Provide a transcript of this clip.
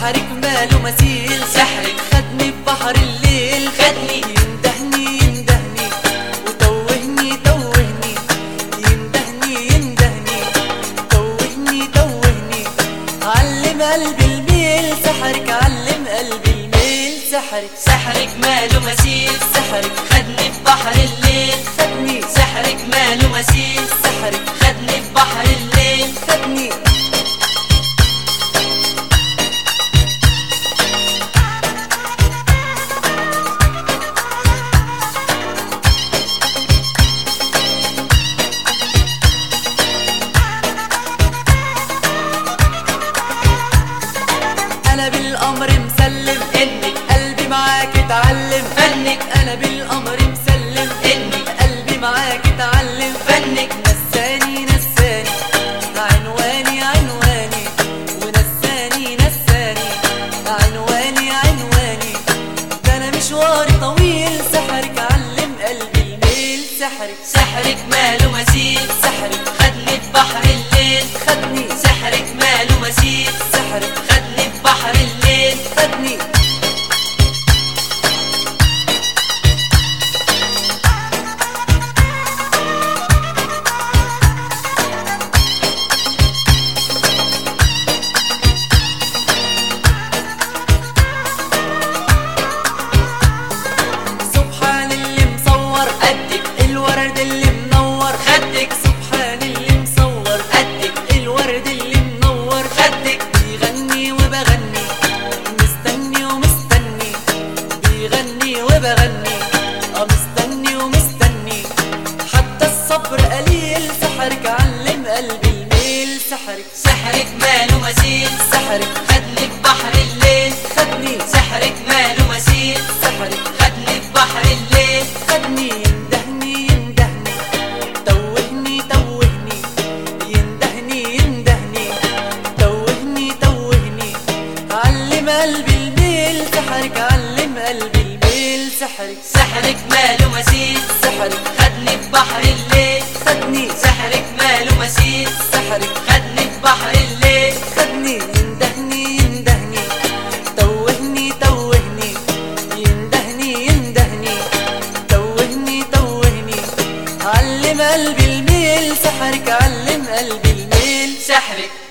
سحرك ماله مثيل سحرك خدني ببحر الليل خدني يندهني يندهني وتوهني توهني يندهني يندهني توهني توهني علم قلبي الميل سحرك علم قلبي الميل سحرك سحرك ماله مثيل سحرك خدني في بحر الليل خدني سحرك ماله مثيل سحرك خدني في بحر الليل خدني انا بالامر مسلم انك قلبي معاك اتعلم فنك انا بالامر مسلم انك قلبي معاك اتعلم فنك نساني نساني عنواني عنواني ونساني نساني عنواني عنواني ده انا مشواري طويل سحرك علم قلبي الميل سحرك سحرك ماله مثيل سحرك خدني في بحر الليل خدني سحرك ماله مثيل سحرك خدني في بحر الليل خدني سبحان اللي مصور قدك الورد اللي منور خدك سبحان اللي مصور قدك الورد اللي منور خدك بيغني وبغني مستني ومستني بيغني وبغني اه مستني ومستني حتى الصبر قليل سحرك علم قلبي الميل سحرك سحرك ماله مثيل سحرك خدني في بحر الليل خدني سحرك ماله مثيل سحرك خدني في بحر الليل خدني يندهني يندهني توهني توهني يندهني يندهني توهني توهني علم قلبي الميل سحرك علم قلبي الميل سحرك سحرك ماله مثيل سحرك خدني في بحر الليل خدني سحرك ماله مثيل سحرك خدني في بحر الليل خدني يندهني يندهني توهني توهني يندهني يندهني توهني توهني علم قلبي الميل سحرك علم قلبي الميل سحرك